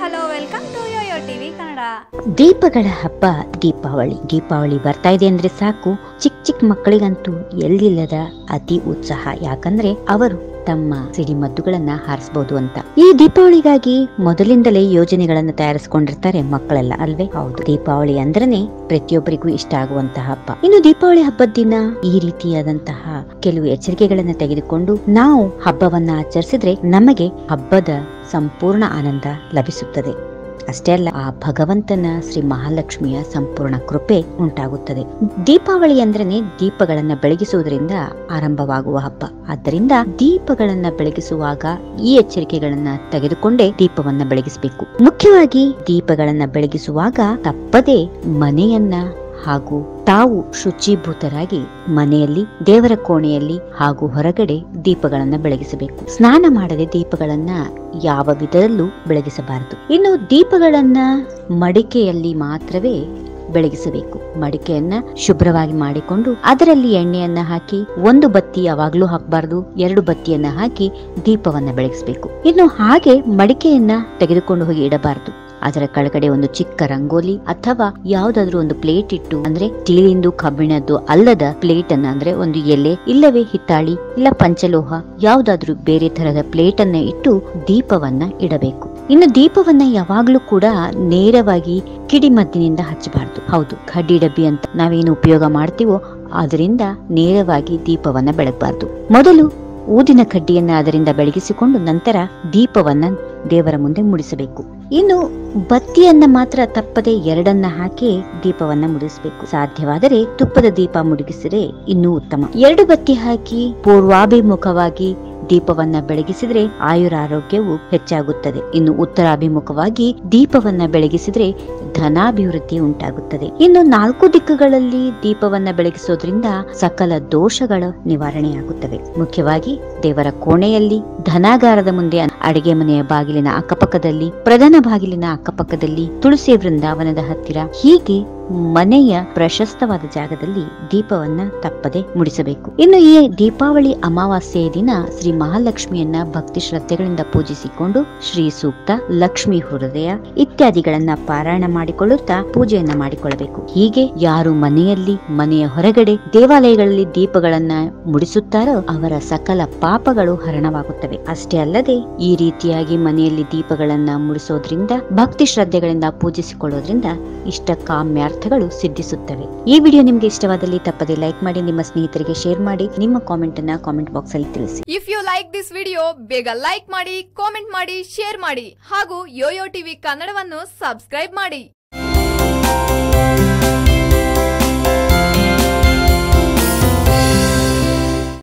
hello welcome to YoYo TV Kannada ದೀಪಗಳ ಹಬ್ಬ ದೀಪಾವಳಿ ದೀಪಾವಳಿ ಬರ್ತಾ ಇದೆ ಅಂದ್ರೆ ಸಾಕು ಚಿಕ್ಕ ಚಿಕ್ಕ ಮಕ್ಕಳಿಗಂತೂ ಎಲ್ಲಿಲ್ಲದ ಅತಿ ಉತ್ಸಾಹ ಯಾಕಂದ್ರೆ ಅವರು ತಮ್ಮ ಸಿಡಿಮದ್ದುಗಳನ್ನ ಹಾರಿಸಬಹುದು ಅಂತ ಈ ದೀಪಾವಳಿಗಾಗಿ ಮೊದಲಿಂದಲೇ ಯೋಜನೆಗಳನ್ನ ತಯಾರಿಸಿಕೊಂಡಿರ್ತಾರೆ ಮಕ್ಕಳೆಲ್ಲ ಅಲ್ವೇ ಹೌದು ದೀಪಾವಳಿ ಅಂದ್ರನೆ ಪ್ರತಿಯೊಬ್ಬರಿಗೂ ಇಷ್ಟ ಆಗುವಂತಹ ಹಬ್ಬ ಇನ್ನು ದೀಪಾವಳಿ ಹಬ್ಬದ ದಿನ ಈ ರೀತಿಯಾದಂತಹ ಕೆಲವು ಎಚ್ಚರಿಕೆಗಳನ್ನ ತೆಗೆದುಕೊಂಡು ನಾವು ಹಬ್ಬವನ್ನ ಆಚರಿಸಿದ್ರೆ ನಮಗೆ ಹಬ್ಬದ ಸಂಪೂರ್ಣ ಆನಂದ ಲಭಿಸುತ್ತದೆ ಅಷ್ಟೇ ಅಲ್ಲ ಆ ಭಗವಂತನ ಶ್ರೀ ಮಹಾಲಕ್ಷ್ಮಿಯ ಸಂಪೂರ್ಣ ಕೃಪೆ ಉಂಟಾಗುತ್ತದೆ ದೀಪಾವಳಿ ಅಂದ್ರೇನೆ ದೀಪಗಳನ್ನ ಬೆಳಗಿಸುವುದರಿಂದ ಆರಂಭವಾಗುವ ಹಬ್ಬ ಆದ್ದರಿಂದ ದೀಪಗಳನ್ನ ಬೆಳಗಿಸುವಾಗ ಈ ಎಚ್ಚರಿಕೆಗಳನ್ನ ತೆಗೆದುಕೊಂಡೇ ದೀಪವನ್ನ ಬೆಳಗಿಸಬೇಕು ಮುಖ್ಯವಾಗಿ ದೀಪಗಳನ್ನ ಬೆಳಗಿಸುವಾಗ ತಪ್ಪದೆ ಮನೆಯನ್ನ ಹಾಗೂ ತಾವು ಶುಚೀಭೂತರಾಗಿ ಮನೆಯಲ್ಲಿ ದೇವರ ಕೋಣೆಯಲ್ಲಿ ಹಾಗೂ ಹೊರಗಡೆ ದೀಪಗಳನ್ನ ಬೆಳಗಿಸಬೇಕು ಸ್ನಾನ ಮಾಡದೆ ದೀಪಗಳನ್ನ ಯಾವ ವಿಧದಲ್ಲೂ ಬೆಳಗಿಸಬಾರದು ಇನ್ನು ದೀಪಗಳನ್ನ ಮಡಿಕೆಯಲ್ಲಿ ಮಾತ್ರವೇ ಬೆಳಗಿಸಬೇಕು ಮಡಿಕೆಯನ್ನ ಶುಭ್ರವಾಗಿ ಮಾಡಿಕೊಂಡು ಅದರಲ್ಲಿ ಎಣ್ಣೆಯನ್ನ ಹಾಕಿ ಒಂದು ಬತ್ತಿ ಯಾವಾಗ್ಲೂ ಹಾಕಬಾರದು ಎರಡು ಬತ್ತಿಯನ್ನ ಹಾಕಿ ದೀಪವನ್ನ ಬೆಳಗಿಸಬೇಕು ಇನ್ನು ಹಾಗೆ ಮಡಿಕೆಯನ್ನ ತೆಗೆದುಕೊಂಡು ಹೋಗಿ ಇಡಬಾರದು ಅದರ ಕೆಳಗಡೆ ಒಂದು ಚಿಕ್ಕ ರಂಗೋಲಿ ಅಥವಾ ಯಾವ್ದಾದ್ರು ಒಂದು ಪ್ಲೇಟ್ ಇಟ್ಟು ಅಂದ್ರೆ ಸ್ಟೀಲಿಂದು ಕಬ್ಬಿಣದ್ದು ಅಲ್ಲದ ಪ್ಲೇಟ್ ಅನ್ನ ಅಂದ್ರೆ ಒಂದು ಎಲೆ ಇಲ್ಲವೇ ಹಿತ್ತಾಳಿ ಇಲ್ಲ ಪಂಚಲೋಹ ಯಾವ್ದಾದ್ರು ಬೇರೆ ತರಹದ ಪ್ಲೇಟ್ ಅನ್ನ ಇಟ್ಟು ದೀಪವನ್ನ ಇಡಬೇಕು ಇನ್ನು ದೀಪವನ್ನ ಯಾವಾಗ್ಲೂ ಕೂಡ ನೇರವಾಗಿ ಕಿಡಿಮದ್ದಿನಿಂದ ಹಚ್ಚಬಾರ್ದು ಹೌದು ಕಡ್ಡಿ ಡಬ್ಬಿ ಅಂತ ನಾವೇನು ಉಪಯೋಗ ಮಾಡ್ತೀವೋ ಅದರಿಂದ ನೇರವಾಗಿ ದೀಪವನ್ನ ಬೆಳಗಬಾರ್ದು ಮೊದಲು ಊದಿನ ಕಡ್ಡಿಯನ್ನ ಅದರಿಂದ ಬೆಳಗಿಸಿಕೊಂಡು ನಂತರ ದೀಪವನ್ನ ದೇವರ ಮುಂದೆ ಮುಡಿಸಬೇಕು ಇನ್ನು ಬತ್ತಿಯನ್ನ ಮಾತ್ರ ತಪ್ಪದೆ ಎರಡನ್ನ ಹಾಕಿ ದೀಪವನ್ನ ಮುಡಿಸಬೇಕು ಸಾಧ್ಯವಾದರೆ ತುಪ್ಪದ ದೀಪ ಮುಡಿಸಿದರೆ ಇನ್ನೂ ಉತ್ತಮ ಎರಡು ಬತ್ತಿ ಹಾಕಿ ಪೂರ್ವಾಭಿಮುಖವಾಗಿ ದೀಪವನ್ನ ಬೆಳಗಿಸಿದ್ರೆ ಆಯುರಾರೋಗ್ಯವು ಹೆಚ್ಚಾಗುತ್ತದೆ ಇನ್ನು ಉತ್ತರಾಭಿಮುಖವಾಗಿ ದೀಪವನ್ನ ಬೆಳಗಿಸಿದ್ರೆ ಧನಾಭಿವೃದ್ಧಿ ಉಂಟಾಗುತ್ತದೆ ಇನ್ನು ನಾಲ್ಕು ದಿಕ್ಕುಗಳಲ್ಲಿ ದೀಪವನ್ನ ಬೆಳಗಿಸೋದ್ರಿಂದ ಸಕಲ ದೋಷಗಳು ನಿವಾರಣೆಯಾಗುತ್ತವೆ ಮುಖ್ಯವಾಗಿ ದೇವರ ಕೋಣೆಯಲ್ಲಿ ಧನಾಗಾರದ ಮುಂದೆ ಅಡಿಗೆ ಮನೆಯ ಬಾಗಿಲಿನ ಅಕ್ಕಪಕ್ಕದಲ್ಲಿ ಪ್ರಧಾನ ಬಾಗಿಲಿನ ಅಕ್ಕಪಕ್ಕದಲ್ಲಿ ತುಳಸಿ ವೃಂದಾವನದ ಹತ್ತಿರ ಹೀಗೆ ಮನೆಯ ಪ್ರಶಸ್ತವಾದ ಜಾಗದಲ್ಲಿ ದೀಪವನ್ನ ತಪ್ಪದೆ ಮುಡಿಸಬೇಕು ಇನ್ನು ಈ ದೀಪಾವಳಿ ಅಮಾವಾಸ್ಯೆಯ ದಿನ ಶ್ರೀ ಮಹಾಲಕ್ಷ್ಮಿಯನ್ನ ಭಕ್ತಿ ಶ್ರದ್ಧೆಗಳಿಂದ ಪೂಜಿಸಿಕೊಂಡು ಶ್ರೀ ಸೂಕ್ತ ಲಕ್ಷ್ಮಿ ಹೃದಯ ಇತ್ಯಾದಿಗಳನ್ನ ಪಾರಾಯಣ ಮಾಡಿಕೊಳ್ಳುತ್ತಾ ಪೂಜೆಯನ್ನ ಮಾಡಿಕೊಳ್ಳಬೇಕು ಹೀಗೆ ಯಾರು ಮನೆಯಲ್ಲಿ ಮನೆಯ ಹೊರಗಡೆ ದೇವಾಲಯಗಳಲ್ಲಿ ದೀಪಗಳನ್ನ ಮುಡಿಸುತ್ತಾರೋ ಅವರ ಸಕಲ ಪಾಪಗಳು ಹರಣವಾಗುತ್ತವೆ ಅಷ್ಟೇ ಅಲ್ಲದೆ ಈ ರೀತಿಯಾಗಿ ಮನೆಯಲ್ಲಿ ದೀಪಗಳನ್ನ ಮುಡಿಸೋದ್ರಿಂದ ಭಕ್ತಿ ಶ್ರದ್ಧೆಗಳಿಂದ ಪೂಜಿಸಿಕೊಳ್ಳೋದ್ರಿಂದ ಇಷ್ಟ ಕಾಮ್ಯಾರ್ಥಗಳು ಸಿದ್ಧಿಸುತ್ತವೆ ಈ ವಿಡಿಯೋ ನಿಮ್ಗೆ ಇಷ್ಟವಾದಲ್ಲಿ ತಪ್ಪದೆ ಲೈಕ್ ಮಾಡಿ ನಿಮ್ಮ ಸ್ನೇಹಿತರಿಗೆ ಶೇರ್ ಮಾಡಿ ನಿಮ್ಮ ಕಾಮೆಂಟ್ ಅನ್ನ ಕಾಮೆಂಟ್ ಬಾಕ್ಸ್ ಅಲ್ಲಿ ತಿಳಿಸಿ if you like this video ಬೇಗ ಲೈಕ್ ಮಾಡಿ ಕಾಮೆಂಟ್ ಮಾಡಿ ಶೇರ್ ಮಾಡಿ ಹಾಗೂ ಯೋಯೋ ಟಿವಿ ಕನ್ನಡವನ್ನು ಸಬ್ಸ್ಕ್ರೈಬ್ ಮಾಡಿ